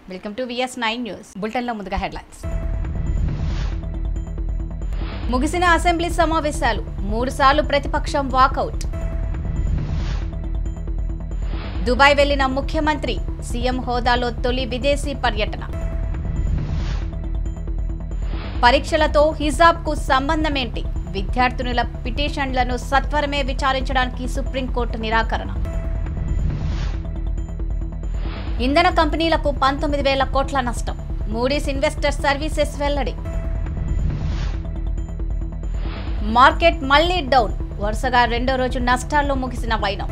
Welcome to VS nine news బులెటిన్లో ముందుగా headlines ముగిసిన అసెంబ్లీ సమావేశాలు మూడుసార్లు ప్రతిపక్షం వాకౌట్ దుబాయ్ వెళ్లిన ముఖ్యమంత్రి సీఎం హోదాలో తొలి విదేశీ పర్యటన పరీక్షలతో హిజాబ్కు సంబంధమేంటి విద్యార్థినుల పిటిషన్లను సత్వరమే విచారించడానికి సుప్రీంకోర్టు నిరాకరణ ఇంధన కంపెనీలకు పంతొమ్మిది వేల కోట్ల నష్టం మూడీస్ ఇన్వెస్టర్ సర్వీసెస్ వెల్లడి మార్కెట్ మళ్లీ డౌన్ వరుసగా రెండో రోజు నష్టాల్లో ముగిసిన వైనం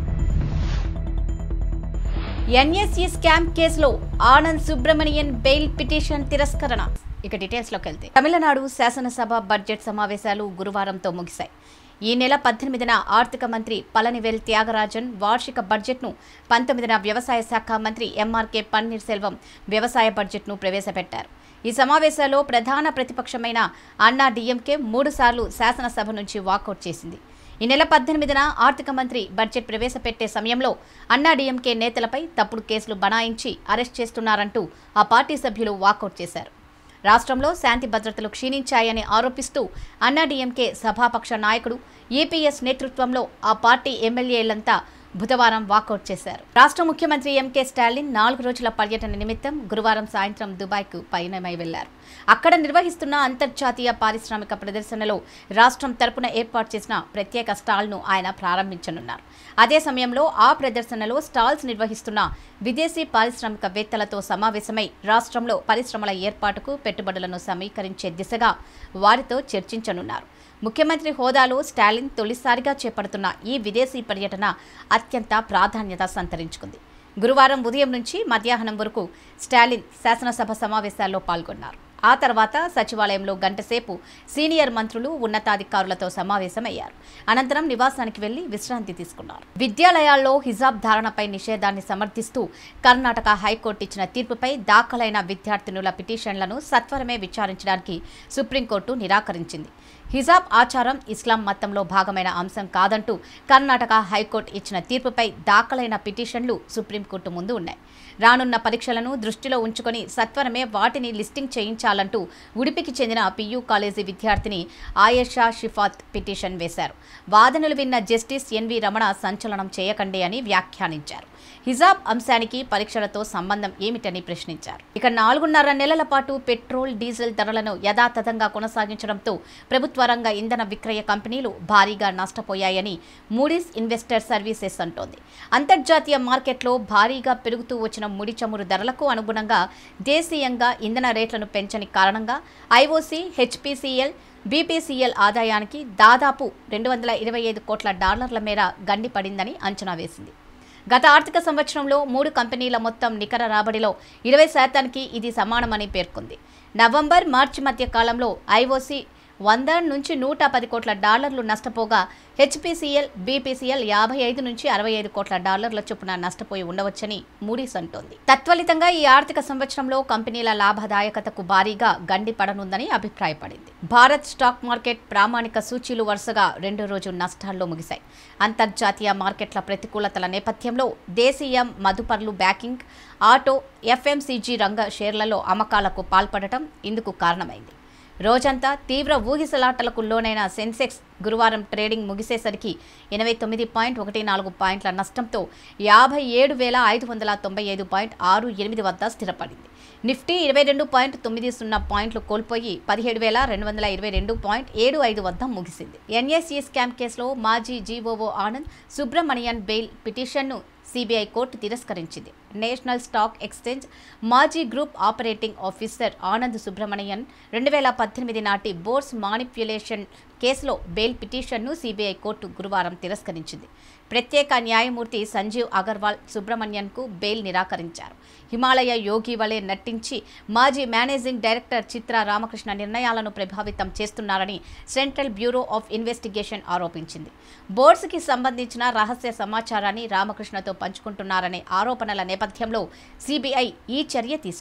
ఎన్ఎస్ఈ స్కామ్ కేసులో ఆనంద్ సుబ్రమణియన్ బెయిల్ పిటిషన్ తిరస్కరణ ఇక డీటెయిల్స్ లోకి వెళ్తే తమిళనాడు శాసనసభ బడ్జెట్ సమావేశాలు గురువారంతో ముగిశాయి ఈ నెల పద్దెనిమిదిన ఆర్థిక మంత్రి పళనివేల్ త్యాగరాజన్ వార్షిక బడ్జెట్ను పంతొమ్మిదిన వ్యవసాయ శాఖ మంత్రి ఎంఆర్కే పన్నీర్ సెల్వం వ్యవసాయ బడ్జెట్ను ప్రవేశపెట్టారు ఈ సమావేశాల్లో ప్రధాన ప్రతిపక్షమైన అన్నా డీఎంకే మూడుసార్లు శాసనసభ నుంచి వాకౌట్ చేసింది ఈ నెల పద్దెనిమిదిన ఆర్థిక మంత్రి బడ్జెట్ ప్రవేశపెట్టే సమయంలో అన్నా డీఎంకే నేతలపై తప్పుడు కేసులు బనాయించి అరెస్ట్ చేస్తున్నారంటూ ఆ పార్టీ సభ్యులు వాకౌట్ చేశారు రాష్ట్రంలో శాంతి భద్రతలు క్షీణించాయని ఆరోపిస్తూ అన్నాడీఎంకే సభాపక్ష నాయకుడు ఏపీఎస్ నేతృత్వంలో ఆ పార్టీ ఎమ్మెల్యేలంతా బుధవారం వాకౌట్ చేశారు రాష్ట్ర ముఖ్యమంత్రి ఎంకే స్టాలిన్ నాలుగు రోజుల పర్యటన నిమిత్తం గురువారం సాయంత్రం దుబాయ్కు పయనమై వెళ్లారు అక్కడ నిర్వహిస్తున్న అంతర్జాతీయ పారిశ్రామిక ప్రదర్శనలో రాష్ట్రం తరపున ఏర్పాటు చేసిన ప్రత్యేక స్టాల్ను ఆయన ప్రారంభించనున్నారు అదే సమయంలో ఆ ప్రదర్శనలో స్టాల్స్ నిర్వహిస్తున్న విదేశీ పారిశ్రామికవేత్తలతో సమావేశమై రాష్ట్రంలో పరిశ్రమల ఏర్పాటుకు పెట్టుబడులను సమీకరించే దిశగా వారితో చర్చించనున్నారు ముఖ్యమంత్రి హోదాలో స్టాలిన్ తొలిసారిగా చేపడుతున్న ఈ విదేశీ పర్యటన అత్యంత ప్రాధాన్యత సంతరించుకుంది గురువారం ఉదయం నుంచి మధ్యాహ్నం వరకు స్టాలిన్ శాసనసభ సమావేశాల్లో పాల్గొన్నారు ఆ తర్వాత సచివాలయంలో గంటసేపు సీనియర్ మంత్రులు ఉన్నతాధికారులతో సమావేశమయ్యారు అనంతరం నివాసానికి వెళ్లి విశ్రాంతి తీసుకున్నారు విద్యాలయాల్లో హిజాబ్ ధారణపై నిషేధాన్ని సమర్థిస్తూ కర్ణాటక హైకోర్టు ఇచ్చిన తీర్పుపై దాఖలైన విద్యార్థినుల పిటిషన్లను సత్వరమే విచారించడానికి సుప్రీంకోర్టు నిరాకరించింది హిజాబ్ ఆచారం ఇస్లాం మతంలో భాగమైన అంశం కాదంటూ కర్ణాటక హైకోర్టు ఇచ్చిన తీర్పుపై దాఖలైన పిటిషన్లు సుప్రీంకోర్టు ముందు ఉన్నాయి రానున్న పరీక్షలను దృష్టిలో ఉంచుకొని సత్వరమే వాటిని లిస్టింగ్ చేయించాలంటూ ఉడిపికి చెందిన పియూ కాలేజీ విద్యార్థిని ఆయేషా షిఫాత్ పిటిషన్ వేశారు వాదనలు విన్న జస్టిస్ ఎన్వి రమణ సంచలనం చేయకండి అని వ్యాఖ్యానించారు హిజాబ్ అంశానికి పరీక్షలతో సంబంధం ఏమిటని ప్రశ్నించారు ఇక నాలుగున్నర నెలల పాటు పెట్రోల్ డీజిల్ ధరలను యథాతథంగా కొనసాగించడంతో ప్రభుత్వ రంగ ఇంధన విక్రయ కంపెనీలు భారీగా నష్టపోయాయని మూడీస్ ఇన్వెస్టర్ సర్వీసెస్ అంటోంది అంతర్జాతీయ మార్కెట్లో భారీగా పెరుగుతూ వచ్చిన ముడి చమురు ధరలకు అనుగుణంగా దేశీయంగా ఇంధన రేట్లను పెంచని కారణంగా ఐఓసీ హెచ్పిసిఎల్ బీపీసీఎల్ ఆదాయానికి దాదాపు రెండు వందల ఇరవై ఐదు కోట్ల డాలర్ల మేర గండిపడిందని అంచనా వేసింది గత ఆర్థిక సంవత్సరంలో మూడు కంపెనీల మొత్తం నికర రాబడిలో ఇరవై శాతానికి ఇది సమానమని పేర్కొంది నవంబర్ మార్చి మధ్య కాలంలో ఐఓసీ వంద నుంచి నూట పది కోట్ల డాలర్లు నష్టపోగా హెచ్పిసిఎల్ బీపీసీఎల్ యాభై ఐదు నుంచి అరవై ఐదు కోట్ల డాలర్ల చొప్పున నష్టపోయి ఉండవచ్చని మూడీస్ అంటోంది తత్ఫలితంగా ఈ ఆర్థిక సంవత్సరంలో కంపెనీల లాభదాయకతకు భారీగా గండి పడనుందని అభిప్రాయపడింది భారత్ స్టాక్ మార్కెట్ ప్రామాణిక సూచీలు వరుసగా రెండో రోజు నష్టాల్లో ముగిశాయి అంతర్జాతీయ మార్కెట్ల ప్రతికూలతల నేపథ్యంలో దేశీయ మదుపర్లు బ్యాకింగ్ ఆటో ఎఫ్ఎంసీజీ రంగ షేర్లలో అమ్మకాలకు పాల్పడటం ఇందుకు కారణమైంది రోజంతా తీవ్ర ఊగిసలాటలకు లోనైన సెన్సెక్స్ గురువారం ట్రేడింగ్ ముగిసేసరికి ఎనభై తొమ్మిది పాయింట్ ఒకటి నాలుగు పాయింట్ల నష్టంతో యాభై ఏడు వేల ఐదు వందల తొంభై ఐదు పాయింట్ ఆరు ఎనిమిది వద్ద స్థిరపడింది నిఫ్టీ ఇరవై రెండు పాయింట్ తొమ్మిది సున్నా పాయింట్లు కోల్పోయి పదిహేడు వేల రెండు వందల ఇరవై రెండు పాయింట్ ఏడు ఐదు వద్ద ముగిసింది ఎన్ఎస్ఈ స్కామ్ కేసులో మాజీ జీఓఓ ఆనంద్ సుబ్రమణియన్ బెయిల్ పిటిషన్ను సిబిఐ కోర్టు తిరస్కరించింది నేషనల్ స్టాక్ ఎక్స్చేంజ్ మాజీ group operating officer Anand Subramanian రెండు వేల పద్దెనిమిది నాటి బోర్స్ మానిప్యులేషన్ కేసులో బెయిల్ పిటిషన్ను సిబిఐ కోర్టు గురువారం తిరస్కరించింది ప్రత్యేక న్యాయమూర్తి సంజీవ్ అగర్వాల్ సుబ్రహ్మణ్యన్కు బెయిల్ నిరాకరించారు హిమాలయ యోగి వలె నటించి మాజీ మేనేజింగ్ డైరెక్టర్ చిత్ర రామకృష్ణ నిర్ణయాలను ప్రభావితం చేస్తున్నారని సెంట్రల్ బ్యూరో ఆఫ్ ఇన్వెస్టిగేషన్ ఆరోపించింది బోర్డ్స్కి సంబంధించిన రహస్య సమాచారాన్ని రామకృష్ణతో పంచుకుంటున్నారనే ఆరోపణల నేపథ్యంలో సిబిఐ ఈ చర్య తీసుకుంది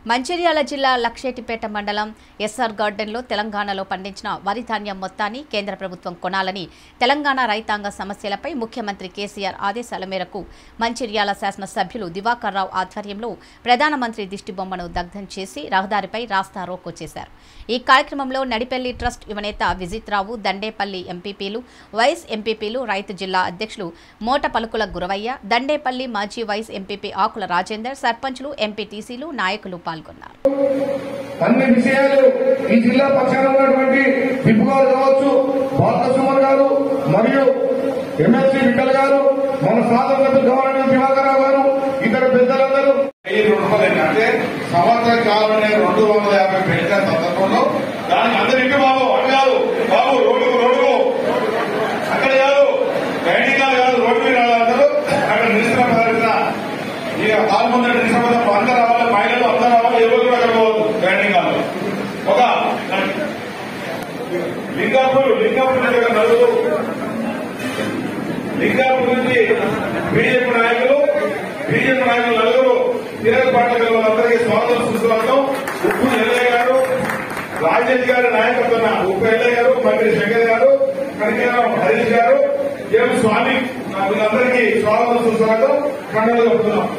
మంచిర్యాల జిల్లా లక్షేటిపేట మండలం ఎస్ఆర్ గార్డెన్లో తెలంగాణలో పండించిన వరి ధాన్యం మొత్తాన్ని కేంద్ర ప్రభుత్వం కొనాలని తెలంగాణ రైతాంగ సమస్యలపై ముఖ్యమంత్రి కేసీఆర్ ఆదేశాల మేరకు మంచిర్యాల శాసనసభ్యులు దివాకర్ రావు ఆధ్వర్యంలో ప్రధానమంత్రి దిష్టిబొమ్మను దగ్ధం చేసి రహదారిపై రాస్తా రోకో చేశారు ఈ కార్యక్రమంలో నడిపెల్లి ట్రస్ట్ యువనేత విజిత్ రావు దండేపల్లి ఎంపీపీలు వైస్ ఎంపీపీలు రైతు జిల్లా అధ్యక్షులు మోట పలుకుల గురవయ్య దండేపల్లి మాజీ వైస్ ఎంపీపీ ఆకుల రాజేందర్ సర్పంచ్లు ఎంపీటీసీలు నాయకులు పాల్గొన్నారు అన్ని విషయాలు ఈ జిల్లా పక్షాన ఉన్నటువంటి విప్పు గారు కావచ్చు బాలసుమన్ గారు మరియు ఎమ్మెల్సీ విఠల్ గారు మన సాధనకు గవర్నర్ దివాకరరావు గారు ఇతర పెద్దలందరూ వెయ్యి రెండు రూపాయలు అంటే సంవత్సర కాలం రెండు వందల యాభై పెంచిన సందర్భంలో దానికి అందరికీ బాబు అటు కాదు బాబు రోడ్డు రోడ్డు అక్కడ కాదు గైడింగ్ కాదు రోడ్డు మీద అందరూ అక్కడ నిలిచిన పాల్గొన్న ఈ పాల్గొన్న నిలిచిన అందరూ రావాలి మహిళలు అందరూ రావాలి ఎవరు కూడా అక్కడ పోవద్దు గైడింగ్ కాదు ఒక లింగాపూర్ లింగాపూర్ నుంచి ఒక నలుగురు లింగాపూర్ నుంచి బీజేపీ నాయకులు బీజేపీ నాయకులు నలుగురు తిరగ పార్టీ వాళ్ళందరికీ స్వాగతం సుస్వాగతం ఉప్పు ఎల్లయ్య గారు రాజేష్ గారి నాయకత్వం ఉప్పు ఎల్లయ్య గారు మంత్రి శంకర్ గారు కనికేరం హరీష్ గారు ఎం స్వామి వీళ్ళందరికీ స్వాగతం సుస్వాగతం కండలు చెప్తున్నాం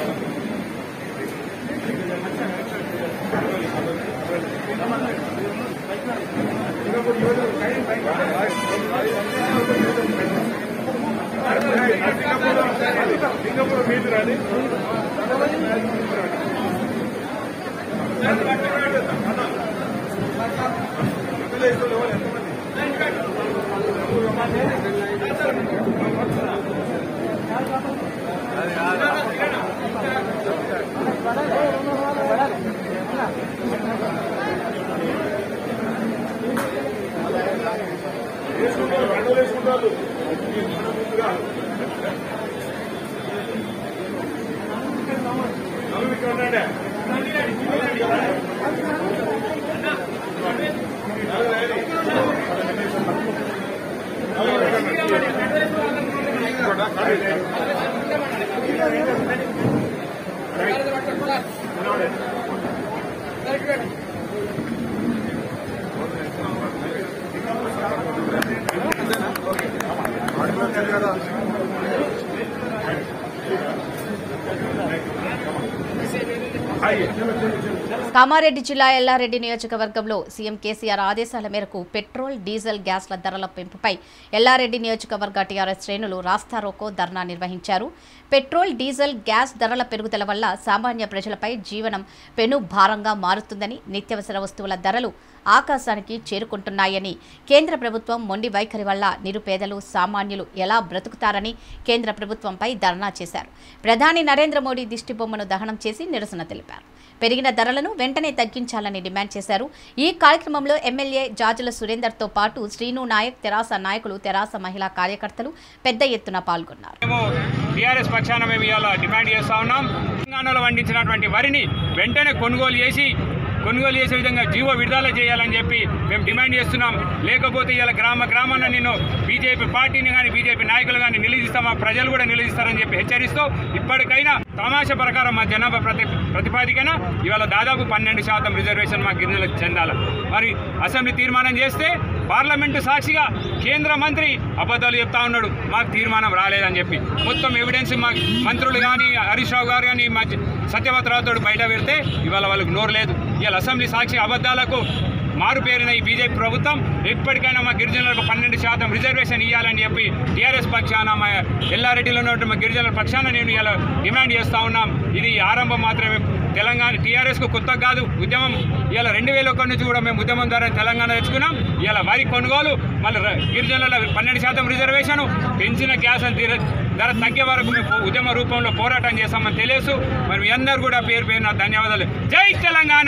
కామారెడ్డి జిల్లా ఎల్లారెడ్డి నియోజకవర్గంలో సీఎం కేసీఆర్ ఆదేశాల మేరకు పెట్రోల్ డీజిల్ గ్యాస్ల ధరల పెంపుపై ఎల్లారెడ్డి నియోజకవర్గ టీఆర్ఎస్ శ్రేణులు రాస్తారోకో ధర్నా నిర్వహించారు పెట్రోల్ డీజిల్ గ్యాస్ ధరల పెరుగుదల వల్ల సామాన్య ప్రజలపై జీవనం పెను భారంగా మారుతుందని నిత్యావసర వస్తువుల ధరలు ఆకాశానికి చేరుకుంటున్నాయని కేంద్ర ప్రభుత్వం మొండి వైఖరి వల్ల నిరుపేదలు సామాన్యులు ఎలా బ్రతుకుతారని కేంద్ర ప్రభుత్వంపై ధర్నా చేశారు ప్రధాని నరేంద్ర మోడీ దిష్టిబొమ్మను దహనం చేసి నిరసన తెలిపారు పెరిగిన ధరలను వెంటనే తగ్గించాలని డిమాండ్ చేశారు ఈ కార్యక్రమంలో ఎమ్మెల్యే జాజుల సురేందర్తో పాటు శ్రీను నాయక్ తెరాస నాయకులు తెరాస మహిళా కార్యకర్తలు పెద్ద ఎత్తున పాల్గొన్నారు మేము టీఆర్ఎస్ పక్షాన మేము ఇవాళ డిమాండ్ చేస్తా ఉన్నాం తెలంగాణలో పండించినటువంటి వరిని వెంటనే కొనుగోలు చేసి కొనుగోలు చేసే విధంగా జీవో విడుదల చేయాలని చెప్పి మేము డిమాండ్ చేస్తున్నాం లేకపోతే ఇలా గ్రామ గ్రామాన నేను బీజేపీ పార్టీని కానీ బీజేపీ నాయకులు కానీ నిలదీస్తామా ప్రజలు కూడా నిలదీస్తారని చెప్పి హెచ్చరిస్తూ ఇప్పటికైనా తమాషా ప్రకారం మా జనాభా ప్రతి ప్రతిపాదికన ఇవాళ దాదాపు పన్నెండు శాతం రిజర్వేషన్ మా గిరిజనులకు చెందాలి మరి అసెంబ్లీ తీర్మానం చేస్తే పార్లమెంటు సాక్షిగా కేంద్ర మంత్రి అబద్ధాలు చెప్తా ఉన్నాడు మాకు తీర్మానం రాలేదని చెప్పి మొత్తం ఎవిడెన్స్ మా మంత్రులు కానీ హరీష్ రావు గారు కానీ మా సత్యవతరావుతో బయట పెడితే ఇవాళ వాళ్ళకి నోరు లేదు ఇవాళ అసెంబ్లీ సాక్షి అబద్ధాలకు మారు పేరిన ఈ బీజేపీ ప్రభుత్వం ఎప్పటికైనా మా గిరిజనులకు పన్నెండు శాతం రిజర్వేషన్ ఇవ్వాలని చెప్పి టీఆర్ఎస్ పక్షాన మా ఎల్లారెడ్డిలో ఉన్నటువంటి మా గిరిజనుల పక్షాన నేను ఇలా డిమాండ్ చేస్తా ఉన్నాం ఇది ఆరంభం మాత్రమే తెలంగాణ టీఆర్ఎస్కు కొత్త కాదు ఉద్యమం ఇలా రెండు వేల ఒకటి నుంచి కూడా మేము ఉద్యమం ద్వారా తెలంగాణ తెచ్చుకున్నాం ఇలా వరి కొనుగోలు మళ్ళీ ర- గిరిజనుల పన్నెండు శాతం రిజర్వేషన్ పెంచిన గ్యాస్ అని తీర- ధర తగ్గే వరకు మేము పో- ఉద్యమ రూపంలో పోరాటం చేస్తామని తెలుసు మరి మీ అందరూ కూడా పేరు పేరున ధన్యవాదాలు జై తెలంగాణ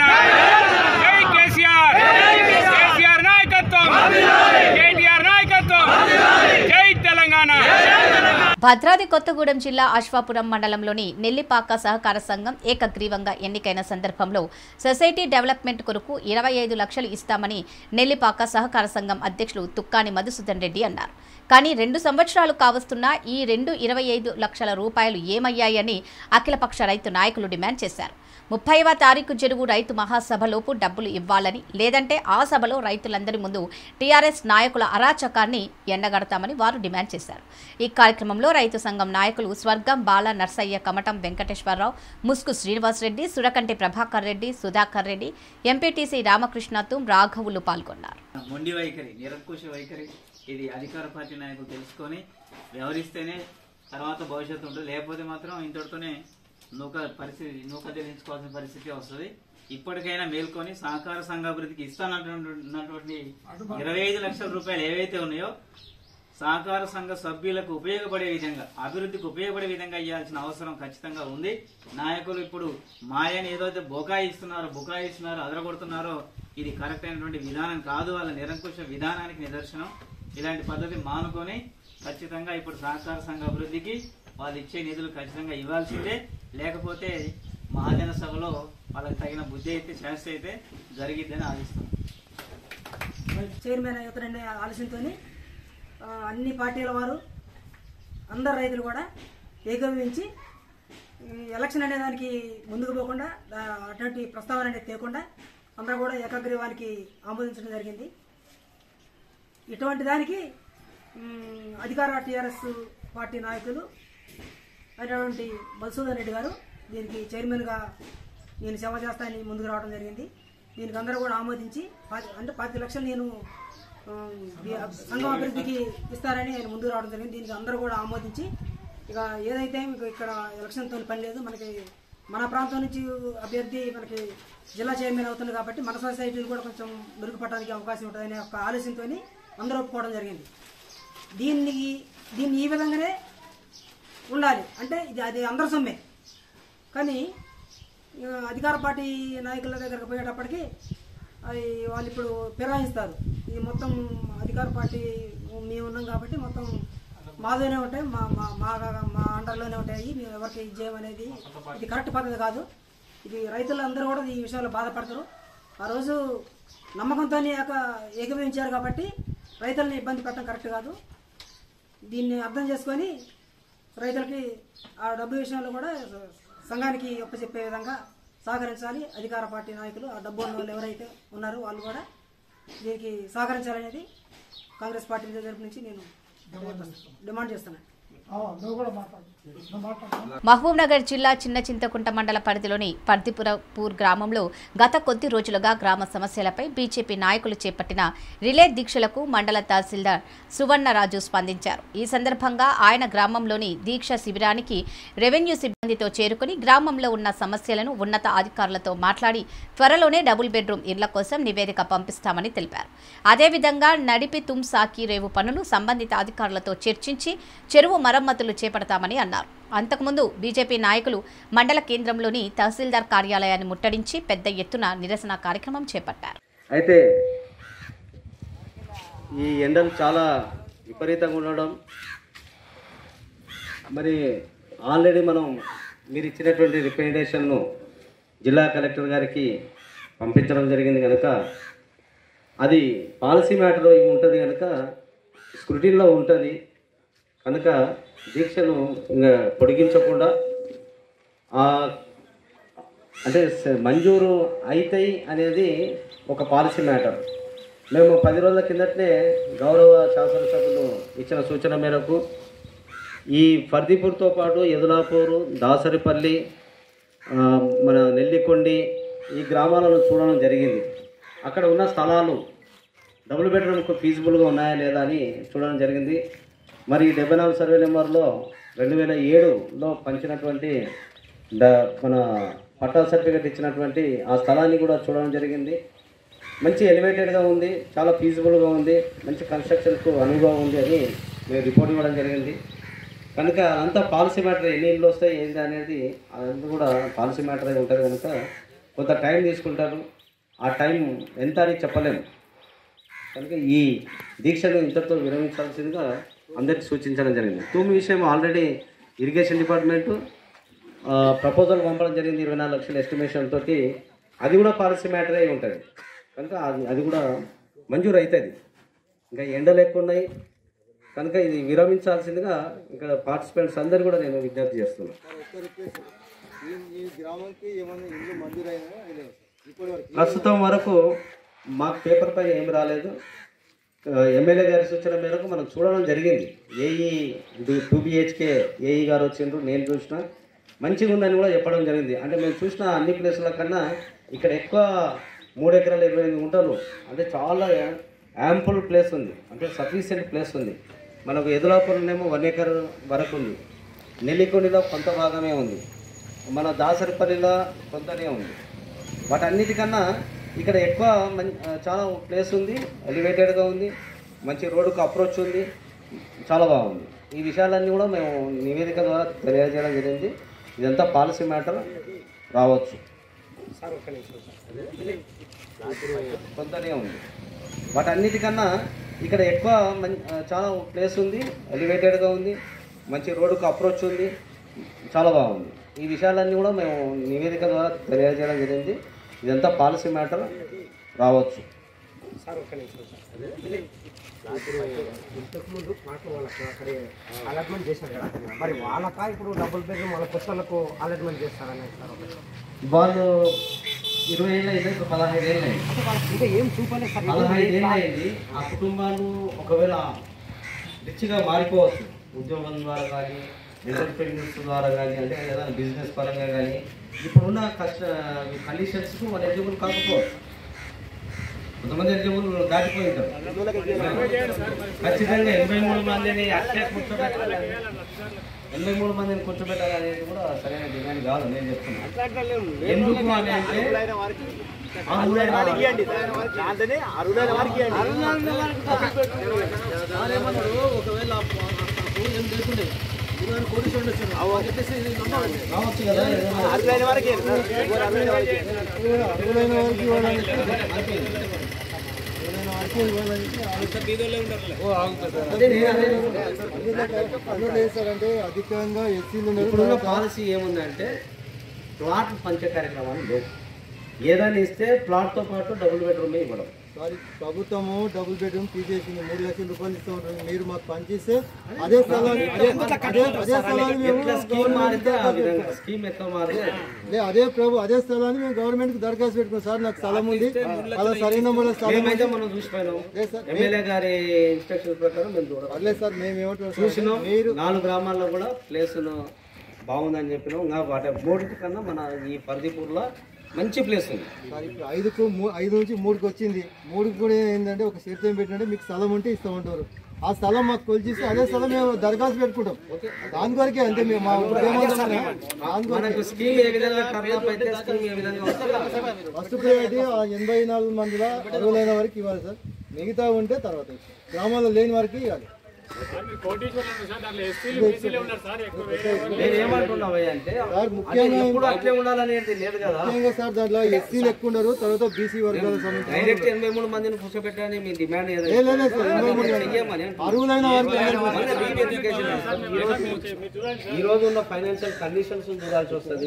జై కేసీఆర్ కేసీఆర్ నాయకత్వం కేటీఆర్ నాయకత్వం జై తెలంగాణ భద్రాద్రి కొత్తగూడెం జిల్లా అశ్వాపురం మండలంలోని నెల్లిపాక సహకార సంఘం ఏకగ్రీవంగా ఎన్నికైన సందర్భంలో సొసైటీ డెవలప్మెంట్ కొరకు ఇరవై ఐదు లక్షలు ఇస్తామని నెల్లిపాక సహకార సంఘం అధ్యక్షులు తుక్కాని మధుసూదన్ రెడ్డి అన్నారు కానీ రెండు సంవత్సరాలు కావస్తున్నా ఈ రెండు ఇరవై ఐదు లక్షల రూపాయలు ఏమయ్యాయని అఖిలపక్ష రైతు నాయకులు డిమాండ్ చేశారు ముప్పైవ తారీఖు జరుగు రైతు మహాసభలోపు డబ్బులు ఇవ్వాలని లేదంటే ఆ సభలో రైతులందరి ముందు టీఆర్ఎస్ నాయకుల అరాచకాన్ని ఎండగడతామని వారు డిమాండ్ చేశారు ఈ కార్యక్రమంలో రైతు సంఘం నాయకులు స్వర్గం బాల నర్సయ్య కమటం వెంకటేశ్వరరావు ముస్కు శ్రీనివాసరెడ్డి సురకంటి ప్రభాకర్ రెడ్డి సుధాకర్ రెడ్డి ఎంపీటీసీ రామకృష్ణ తుమ్ రాఘవులు పాల్గొన్నారు మొండి వైఖరి నిరంకుశ వైఖరి ఇది అధికార పార్టీ నాయకులు తెలుసుకొని వ్యవహరిస్తేనే తర్వాత భవిష్యత్తు ఉంటుంది లేకపోతే మాత్రం ఇంతటితోనే నూక పరిస్థితి నూక చెల్లించుకోవాల్సిన పరిస్థితి వస్తుంది ఇప్పటికైనా మేల్కొని సహకార సంఘాభివృద్ధికి ఇస్తానన్నటువంటి ఇరవై ఐదు లక్షల రూపాయలు ఏవైతే ఉన్నాయో సహకార సంఘ సభ్యులకు ఉపయోగపడే విధంగా అభివృద్ధికి ఉపయోగపడే విధంగా ఇవ్వాల్సిన అవసరం ఖచ్చితంగా ఉంది నాయకులు ఇప్పుడు మాయని ఏదైతే బొకాయి ఇస్తున్నారో బుకాయి ఇస్తున్నారో అదరగొడుతున్నారో ఇది కరెక్ట్ అయినటువంటి విధానం కాదు వాళ్ళ నిరంకుశ విధానానికి నిదర్శనం ఇలాంటి పద్ధతి మానుకొని ఖచ్చితంగా ఇప్పుడు సహకార సంఘ అభివృద్ధికి వాళ్ళు ఇచ్చే నిధులు ఖచ్చితంగా ఇవ్వాల్సిందే లేకపోతే మహాజన సభలో వాళ్ళకి తగిన బుద్ధి అయితే శాస్త్ర అయితే జరిగిద్దని ఆశిస్తున్నాం చైర్మన్ ఇతరండి ఆలోచనతో అన్ని పార్టీల వారు అందరు రైతులు కూడా ఏకీభవించి ఈ ఎలక్షన్ అనే దానికి ముందుకు పోకుండా దా- అటువంటి ప్రస్తావన అనేది తేకుండా అందరూ కూడా ఏకగ్రీవానికి ఆమోదించడం జరిగింది ఇటువంటి దానికి మ్, అధికార టీఆర్ఎస్ పార్టీ నాయకులు అయినటువంటి మధుసూదన్ రెడ్డి గారు దీనికి చైర్మన్గా నేను సేవ చేస్తానని ముందుకు రావడం జరిగింది దీనికి అందరూ కూడా ఆమోదించి పాతి- అంటే పాతి లక్షలు నేను ఉమ్, ఈ సంఘం అభివృద్ధికి ఇస్తారని ఆయన ముందుకు రావడం జరిగింది దీనికి అందరూ కూడా ఆమోదించి ఇక ఏదైతే మీకు ఇక్కడ ఎలక్షన్తో పని లేదు మనకి మన ప్రాంతం నుంచి అభ్యర్థి మనకి జిల్లా చైర్మన్ అవుతుంది కాబట్టి మన సొసైటీలు కూడా కొంచెం మెరుగుపడడానికి అవకాశం ఉంటుందనే ఒక ఆలోచనతో అందరూ ఒప్పుకోవడం జరిగింది దీన్ని దీన్ని ఈ విధంగానే ఉండాలి అంటే ఇది అది అందరి సొమ్మే కానీ ఇక అధికార పార్టీ నాయకుల దగ్గరకు పోయేటప్పటికి అవి వాళ్ళు ఇప్పుడు ఫిరాయిస్తారు ఇది మొత్తం అధికార పార్టీ మేము ఉన్నాం కాబట్టి మొత్తం మాతోనే ఉంటాయి మా మా మా మా అండర్లోనే ఉంటాయి మేము ఎవరికి ఇది చేయమనేది ఇది కరెక్ట్ పద్ధతి కాదు ఇది రైతులందరూ కూడా ఈ విషయంలో బాధపడతారు ఆ రోజు నమ్మకంతో ఏకీభవించారు కాబట్టి రైతుల్ని ఇబ్బంది పెట్టడం కరెక్ట్ కాదు దీన్ని అర్థం చేసుకొని రైతులకి ఆ డబ్బు విషయంలో కూడా సంఘానికి ఒప్పచెప్పే విధంగా సహకరించాలి అధికార పార్టీ నాయకులు ఆ డబ్బు ఉన్న వాళ్ళు ఎవరైతే ఉన్నారో వాళ్ళు కూడా దీనికి సహకరించాలనేది కాంగ్రెస్ పార్టీ తరపు నుంచి నేను డిమాండ్ చేస్తున్నాను మహబూబ్ నగర్ జిల్లా చిన్న చింతకుంట మండల పరిధిలోని పర్దిపురపూర్ గ్రామంలో గత కొద్ది రోజులుగా గ్రామ సమస్యలపై బీజేపీ నాయకులు చేపట్టిన రిలే దీక్షలకు మండల తహసీల్దార్ సువర్ణరాజు స్పందించారు ఈ సందర్భంగా ఆయన గ్రామంలోని దీక్ష శిబిరానికి రెవెన్యూ సిబ్బందితో చేరుకుని గ్రామంలో ఉన్న సమస్యలను ఉన్నత అధికారులతో మాట్లాడి త్వరలోనే డబుల్ బెడ్రూమ్ ఇళ్ల కోసం నివేదిక పంపిస్తామని తెలిపారు అదేవిధంగా నడిపి తుమ్ సాకి రేవు పనులు సంబంధిత అధికారులతో చర్చించి చెరువు మరమ్మతులు చేపడతామని అన్నారు అంతకుముందు బీజేపీ నాయకులు మండల కేంద్రంలోని తహసీల్దార్ కార్యాలయాన్ని ముట్టడించి పెద్ద ఎత్తున నిరసన కార్యక్రమం చేపట్టారు అయితే ఈ ఎండలు చాలా విపరీతంగా ఉండడం మరి ఆల్రెడీ మనం మీరు ఇచ్చినటువంటి రికమెండేషన్ను జిల్లా కలెక్టర్ గారికి పంపించడం జరిగింది కనుక అది పాలసీ మ్యాటర్ ఉంటుంది కనుక స్క్రూటీన్లో ఉంటుంది కనుక దీక్షను ఇంకా పొడిగించకుండా ఆ అంటే స- మంజూరు అవుతాయి అనేది ఒక పాలసీ మ్యాటర్ మేము పది రోజుల కిందటనే గౌరవ శాసనసభ్యులు ఇచ్చిన సూచన మేరకు ఈ ఫర్దీపూర్తో పాటు ఎదులాపూరు దాసరిపల్లి ఆ, మన నెల్లికొండి ఈ గ్రామాలను చూడడం జరిగింది అక్కడ ఉన్న స్థలాలు డబుల్ బెడ్రూమ్కు ఫీజిబుల్గా ఉన్నాయా లేదా అని చూడడం జరిగింది మరి ఈ డెబ్బై నాలుగు సర్వే నెంబర్లో రెండు వేల ఏడులో పంచినటువంటి ద మన పట్టా సర్టిఫికేట్ ఇచ్చినటువంటి ఆ స్థలాన్ని కూడా చూడడం జరిగింది మంచి ఎలివేటెడ్గా ఉంది చాలా ఫీజిబుల్గా ఉంది మంచి కన్స్ట్రక్షన్కు అనువుగా ఉంది అని మేము రిపోర్ట్ ఇవ్వడం జరిగింది కనుక అంతా పాలసీ మ్యాటర్ ఎన్ని ఇళ్ళు వస్తాయి ఏంటి అనేది అదంతా కూడా పాలసీ మ్యాటర్ అయి ఉంటుంది కనుక కొంత టైం తీసుకుంటారు ఆ టైం ఎంత అని చెప్పలేము కనుక ఈ దీక్షను ఇంతటితో విరమించాల్సిందిగా అందరికి సూచించడం జరిగింది తూము విషయం ఆల్రెడీ ఇరిగేషన్ డిపార్ట్మెంటు ప్రపోజల్ పంపడం జరిగింది ఇరవై నాలుగు లక్షల ఎస్టిమేషన్ తోటి అది కూడా పాలసీ మ్యాటర్ అయి ఉంటుంది కనుక అది అది కూడా మంజూరు అవుతుంది ఇంకా ఎండలు ఎక్కువ ఉన్నాయి కనుక ఇది విరమించాల్సిందిగా ఇక్కడ పార్టిసిపెంట్స్ అందరు కూడా నేను విజ్ఞప్తి చేస్తున్నాను ప్రస్తుతం వరకు మాకు పేపర్ పైన ఏమి రాలేదు ఆ, ఎమ్మెల్యే గారి సూచన మేరకు మనం చూడడం జరిగింది ఏఈ టూ బిహెచ్కే ఏఈ గారు వచ్చిండ్రు నేను చూసిన మంచిగా ఉందని కూడా చెప్పడం జరిగింది అంటే మేము చూసిన అన్ని ప్లేసుల కన్నా ఇక్కడ ఎక్కువ మూడు ఎకరాల ఇరవై ఎనిమిది గుంటలు అంటే చాలా యాంపుల్ ప్లేస్ ఉంది అంటే సఫిషియెంట్ ప్లేస్ ఉంది మనకు ఎదులాపురంలో వన్ ఎకర్ వరకు ఉంది నెల్లికొండలో కొంత భాగమే ఉంది మన దాసరిపల్లిలో కొంతనే ఉంది వాటన్నిటికన్నా ఇక్కడ ఎక్కువ మం- ఆ, చాలా ప్లేస్ ఉంది ఎలివేటెడ్గా ఉంది మంచి రోడ్డుకు అప్రోచ్ ఉంది చాలా బాగుంది ఈ విషయాలన్నీ కూడా మేము నివేదిక ద్వారా తెలియజేయడం జరిగింది ఇదంతా పాలసీ మ్యాటర్ రావచ్చు కొంతనే ఉంది వాటన్నిటికన్నా ఇక్కడ ఎక్కువ మం- ఆ, చాలా ప్లేస్ ఉంది ఎలివేటెడ్గా ఉంది మంచి రోడ్డుకు అప్రోచ్ ఉంది చాలా బాగుంది ఈ విషయాలన్నీ కూడా మేము నివేదిక ద్వారా తెలియజేయడం జరిగింది ఇదంతా పాలసీ మ్యాటర్ రావచ్చు ఇంతకుముందు ప్లాట్లు వాళ్ళకి అక్కడ అలాట్మెంట్ చేశారు కదా మరి వాళ్ళకా ఇప్పుడు డబుల్ బెడ్రూమ్ వాళ్ళ కొత్తలకు అలాట్మెంట్ చేస్తారని సార్ ఒకటి. వాళ్ళు ఇరవై ఏళ్ళు అయితే ఇప్పుడు పదహైదు ఏళ్ళు అయింది అంటే వాళ్ళకి ఇంకా ఏం చూపలేదు సార్ పదహైదు ఏళ్ళు అయింది ఆ కుటుంబాలు ఒకవేళ రిచ్గా మారిపోవచ్చు ఉద్యోగం ద్వారా కానీ ఎంటర్ప్రీనర్స్ ద్వారా కానీ అంటే ఏదైనా బిజినెస్ పరంగా కానీ ఇప్పుడున్న కష్ట కండిషన్స్కు వాళ్ళు ఎలిజిబుల్ కాకపోవచ్చు కొంతమంది ఎలిజిబుల్ దాటిపోయి ఉంటారు ఖచ్చితంగా ఎనభై మూడు మందిని అట్లే కూర్చోబెట్టాలి ఎనభై మూడు మందిని కూర్చోబెట్టాలి అనేది కూడా సరైన డిమాండ్ కాదు నేను చెప్తున్నాను ఎందుకు అని అంటే అర్హులైన వారికి వారేమన్నారు, ఒకవేళ ఏం లేకుండే ఇరవై కోటీసు ఉండొచ్చు. రావచ్చు కదా ఏదైనా. అదే నేను అదే అధికంగా ఎస్సీలు ఉన్నారు ఇప్పుడున్న పాలసీ ఏముందంటే ప్లాట్ పంచే కార్యక్రమాలు లేవు ఏదైనా ఇస్తే ప్లాట్తో పాటు డబుల్ బెడ్రూమ్ ఇవ్వడం సారీ ప్రభుత్వము డబుల్ బెడ్రూమ్ తీసేసింది మూడు లక్షల రూపాయలు ఇస్తూ ఉంటుంది మీరు మాకు పనిచేస్తే అదే స్థలాన్ని అదే అదే అదే స్థలాన్ని మేము ఎట్లా స్కీమ్ మారితే ఆ విధంగా స్కీమ్ ఎట్లా మారితే లే, అదే ప్రభు అదే స్థలాన్ని మేము గవర్నమెంట్ కి దరఖాస్తు పెట్టుకున్నాం సార్ నాకు స్థలం ఉంది అలా సరైన నెంబర్లో స్థలం మేమైతే ఉంది. మనం చూసిపోయినాం లేదు సార్ ఎమ్మెల్యే గారి ఇన్స్ట్రక్షన్ ప్రకారం మేము చూడాలి పర్లేదు సార్ మేము ఏమంటున్నాం సార్, చూసినాం మీరు నాలుగు గ్రామాల్లో కూడా ప్లేస్ బాగుందని చెప్పినాం ఇంకా వాటి మూడింటి కన్నా మన ఈ పర్దిపూర్లో మంచి ప్లేస్ ఉంది సార్ ఇప్పుడు ఐదుకు మూ- ఐదు నుంచి మూడుకి వచ్చింది మూడుకి కూడా ఏంటంటే ఒక షరత్ ఏం పెట్టినంటే మీకు స్థలం ఉంటే ఇస్తామంటారు ఆ స్థలం మాకు కొలిచిస్తే అదే స్థలం మేము దరఖాస్తు పెట్టుకుంటాం దాని వరకే అంతే మేము మా ఉద్యమంలో దాని మనకు స్కీమ్ ఏ విధంగా టర్న్ అయితే స్కీమ్ ఏ విధంగా వస్తుందో ఫస్ట్ ప్రయారిటీ ఆ ఎనభై నాలుగు మందిలో అర్హులైన వరకు ఇవ్వాలి సార్ మిగతా ఉంటే తర్వాత ఇస్తాం. గ్రామాల్లో లేని వరకు ఇవ్వాలి నేను ఏమంటున్నావయ్య అంటే సార్ అదే ముఖ్యంగా ఎప్పుడు అట్లే ఉండాలనేది లేదు కదా ముఖ్యంగా సార్ దాంట్లో ఎస్సీలు ఎక్కువ ఉన్నారు తర్వాత బీసీ వర్గాలకు సంబంధించి డైరెక్ట్ ఎనభై మూడు మందిని కూర్చోబెట్టని మీ డిమాండ్ ఏ లేదు సార్ ఎనభై మూడు చెయ్యమని అర్హులైన వారికి మన deep education ఏ సార్. ఈ రోజు- ఈ రోజు ఉన్న ఫైనాన్షియల్ కండిషన్స్ చూడాల్సి వస్తుంది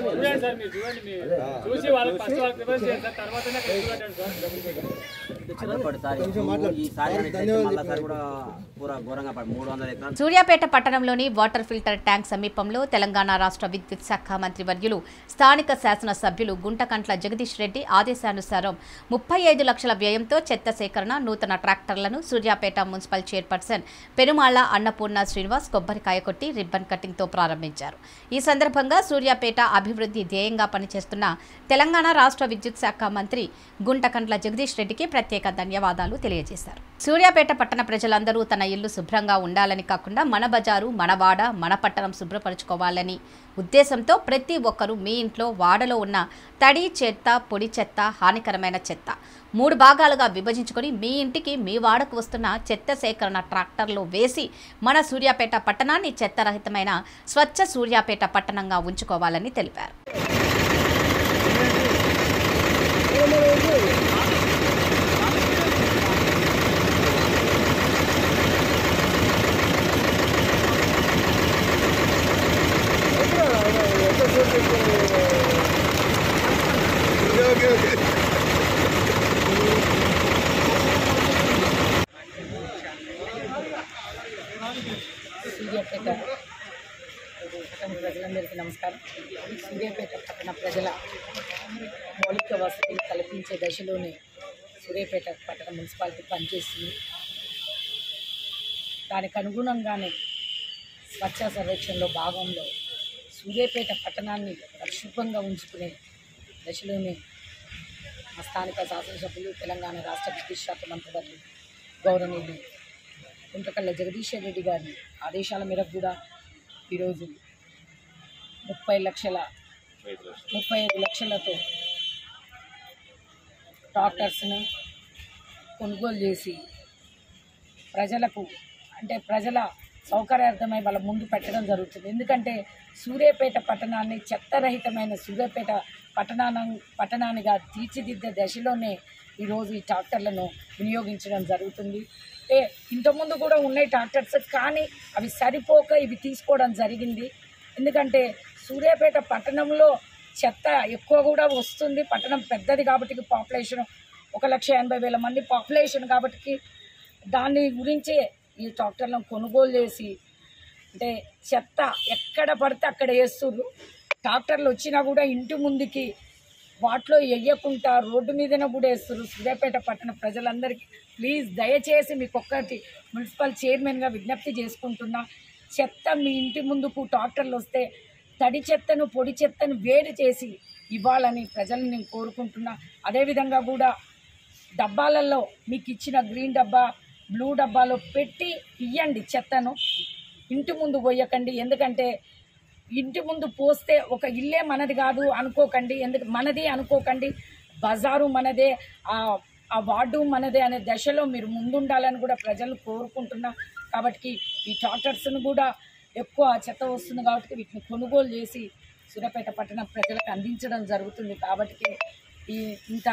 సూర్యాపేట పట్టణంలోని వాటర్ ఫిల్టర్ ట్యాంక్ సమీపంలో తెలంగాణ రాష్ట్ర విద్యుత్ శాఖ మంత్రి వర్యులు స్థానిక శాసనసభ్యులు గుంటకంట్ల జగదీష్ రెడ్డి ఆదేశానుసారం ముప్పై ఐదు లక్షల వ్యయంతో చెత్త సేకరణ నూతన ట్రాక్టర్లను సూర్యాపేట మున్సిపల్ చైర్పర్సన్ పెరుమాళ్ల అన్నపూర్ణ శ్రీనివాస్ కొబ్బరికాయ కొట్టి రిబ్బన్ కటింగ్తో ప్రారంభించారు ఈ సందర్భంగా సూర్యాపేట అభివృద్ధి ధ్యేయంగా పనిచేస్తున్న తెలంగాణ రాష్ట్ర విద్యుత్ శాఖ మంత్రి గుంటకండ్ల జగదీష్ రెడ్డికి ప్రత్యేక ధన్యవాదాలు తెలియజేశారు సూర్యాపేట పట్టణ ప్రజలందరూ తన ఇల్లు శుభ్రంగా ఉండాలని కాకుండా మన బజారు మన వాడ మన పట్టణం శుభ్రపరచుకోవాలని ఉద్దేశంతో ప్రతి ఒక్కరూ మీ ఇంట్లో వాడలో ఉన్న తడి చెత్త పొడి చెత్త హానికరమైన చెత్త మూడు భాగాలుగా విభజించుకొని మీ ఇంటికి మీ వాడకు వస్తున్న చెత్త సేకరణ ట్రాక్టర్లో వేసి మన సూర్యాపేట పట్టణాన్ని చెత్తరహితమైన స్వచ్ఛ సూర్యాపేట పట్టణంగా ఉంచుకోవాలని తెలిపారు సూర్యాపేట పట్టణ ప్రజలందరికీ నమస్కారం సూర్యాపేట పట్టణ ప్రజల మౌలిక వసతులు కల్పించే దశలోనే సూర్యాపేట పట్టణ మున్సిపాలిటీ పనిచేస్తుంది దానికి అనుగుణంగానే స్వచ్ఛ సర్వేక్షణలో భాగంలో సూర్యాపేట పట్టణాన్ని పరిశుభ్రంగా ఉంచుకునే దశలోనే మా స్థానిక శాసనసభ్యులు తెలంగాణ రాష్ట్ర విద్యుత్ శాఖ మంత్రివర్యులు గౌరవనీయులు కుంటకల్ల జగదీశ్వర్ రెడ్డి గారి ఆదేశాల మేరకు కూడా ఈరోజు ముప్పై లక్షల ముప్పై ఐదు లక్షలతో ట్రాక్టర్స్ను కొనుగోలు చేసి ప్రజలకు అంటే ప్రజల సౌకర్యార్థమై వాళ్ళ ముందు పెట్టడం జరుగుతుంది ఎందుకంటే సూర్యాపేట పట్టణాన్ని చెత్తరహితమైన సూర్యాపేట పట్టణాన పట్టణానిగా తీర్చిదిద్దే దశలోనే ఈరోజు ఈ ట్రాక్టర్లను వినియోగించడం జరుగుతుంది అంటే ఇంతకుముందు కూడా ఉన్నాయి ట్రాక్టర్స్ కానీ అవి సరిపోక ఇవి తీసుకోవడం జరిగింది ఎందుకంటే సూర్యాపేట పట్టణంలో చెత్త ఎక్కువ కూడా వస్తుంది పట్టణం పెద్దది కాబట్టి పాపులేషన్ ఒక లక్ష ఎనభై వేల మంది పాపులేషన్ కాబట్టి దాని గురించి ఈ ట్రాక్టర్లను కొనుగోలు చేసి అంటే చెత్త ఎక్కడ పడితే అక్కడ వేస్తుర్రు ట్రాక్టర్లు వచ్చినా కూడా ఇంటి ముందుకి వాటిలో వేయకుండా రోడ్డు మీదనే కూడా వేస్తారు సూర్యాపేట పట్టణ ప్రజలందరికీ ప్లీజ్ దయచేసి మీకు ఒక్కటి మున్సిపల్ చైర్మన్గా విజ్ఞప్తి చేసుకుంటున్నా చెత్త మీ ఇంటి ముందుకు ట్రాక్టర్లు వస్తే తడి చెత్తను పొడి చెత్తను వేరు చేసి ఇవ్వాలని ప్రజలను నేను కోరుకుంటున్నా అదేవిధంగా కూడా డబ్బాలలో మీకు ఇచ్చిన గ్రీన్ డబ్బా బ్లూ డబ్బాలో పెట్టి ఇయ్యండి చెత్తను ఇంటి ముందు పోయకండి ఎందుకంటే ఇంటి ముందు పోస్తే ఒక ఇల్లే మనది కాదు అనుకోకండి ఎందుకు మనది అనుకోకండి బజారు మనదే ఆ ఆ వార్డు మనదే అనే దశలో మీరు ముందుండాలని కూడా ప్రజలు కోరుకుంటున్నా కాబట్టి ఈ ట్రాక్టర్స్ను కూడా ఎక్కువ చెత్త వస్తుంది కాబట్టి వీటిని కొనుగోలు చేసి సూర్యాపేట పట్టణ ప్రజలకు అందించడం జరుగుతుంది కాబట్టి ఈ ఇంత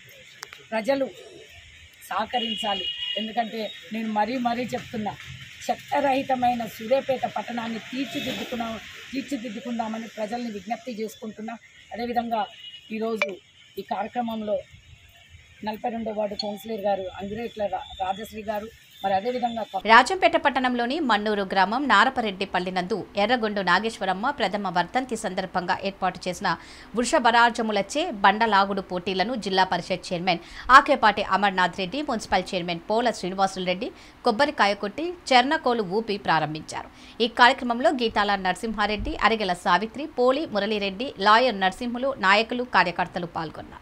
ప్రజలు సహకరించాలి ఎందుకంటే నేను మరీ మరీ చెప్తున్నా చెత్తరహితమైన సూర్యాపేట పట్టణాన్ని తీర్చిదిద్దుకున్నా తీర్చిదిద్దుకుందామని ప్రజల్ని విజ్ఞప్తి చేసుకుంటున్నా అదేవిధంగా ఈరోజు ఈ కార్యక్రమంలో నలభై రెండో వార్డు కౌన్సిలర్ గారు అంగిరేట్ల రా- రాజశ్రీ గారు మరి అదేవిధంగా రాజంపేట పట్టణంలోని మన్నూరు గ్రామం నారపరెడ్డిపల్లి నందు ఎర్రగొండు నాగేశ్వరమ్మ ప్రథమ వర్ధంతి సందర్భంగా ఏర్పాటు చేసిన వృషభరాజములచే బండలాగుడు పోటీలను Zilla Parishad chairman Akepati Amarnath Reddy municipal chairman Pola Srinivasulareddy కొబ్బరికాయ కొట్టి చెర్నకోలు ఊపి ప్రారంభించారు ఈ కార్యక్రమంలో గీతాల నరసింహారెడ్డి అరిగెల సావిత్రి పోలి మురళీరెడ్డి లాయర్ నరసింహులు నాయకులు కార్యకర్తలు పాల్గొన్నారు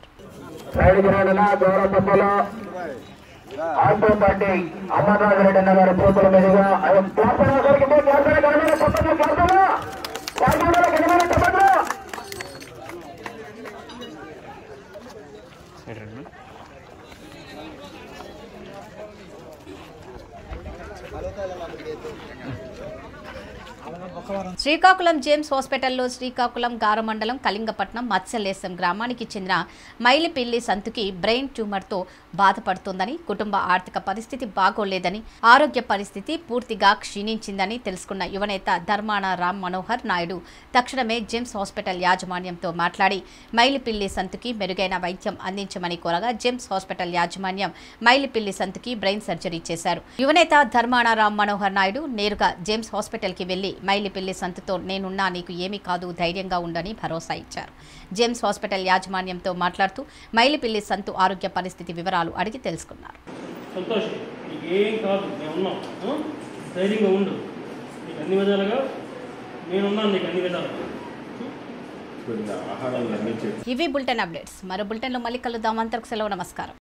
ఆటో పార్టీ అమర్నాథ్ రెడ్డి అన్న గారి చేతుల మీదుగా క్లాసులో దొరికితే క్లాసులో ఘనమైన చెప్పండి క్లాసులో క్లాసులో ఘనమైన చెప్పండి శ్రీకాకుళం జేమ్స్ హాస్పిటల్లో శ్రీకాకుళం గారమండలం కళింగపట్నం మత్స్యలేశం గ్రామానికి చెందిన మైలిపిల్లి సంతుకి బ్రెయిన్ ట్యూమర్తో బాధపడుతోందని కుటుంబ ఆర్థిక పరిస్థితి బాగోలేదని ఆరోగ్య పరిస్థితి పూర్తిగా క్షీణించిందని తెలుసుకున్న యువనేత ధర్మాన రామ్ మనోహర్ నాయుడు తక్షణమే జేమ్స్ హాస్పిటల్ యాజమాన్యంతో మాట్లాడి మైలిపిల్లి సంతుకి మెరుగైన వైద్యం అందించమని కోరగా జేమ్స్ హాస్పిటల్ యాజమాన్యం మైలిపిల్లి సంతుకి బ్రెయిన్ సర్జరీ చేశారు యువనేత ధర్మాన రామ్ మనోహర్ నాయుడు నేరుగా జేమ్స్ హాస్పిటల్కి వెళ్లి మైలిపిల్లి సంతుతో నేనున్నా నీకు ఏమీ కాదు ధైర్యంగా ఉండని భరోసా ఇచ్చారు జేమ్స్ హాస్పిటల్ యాజమాన్యంతో మాట్లాడుతూ మైలిపిల్లి సంతు ఆరోగ్య పరిస్థితి వివరాలు అడిగి తెలుసుకున్నారు సంతోషం నీకు ఏం కాదు మేము ఉన్నాం ఆ? ధైర్యంగా ఉండు నీకు అన్ని విధాలుగా నేనున్నాను నీకు అన్ని విధాలుగా ఇవి బులెటిన్ అప్డేట్స్ మరో బులెటిన్లో మళ్ళీ కలుద్దాం అంతకు సెలవు నమస్కారం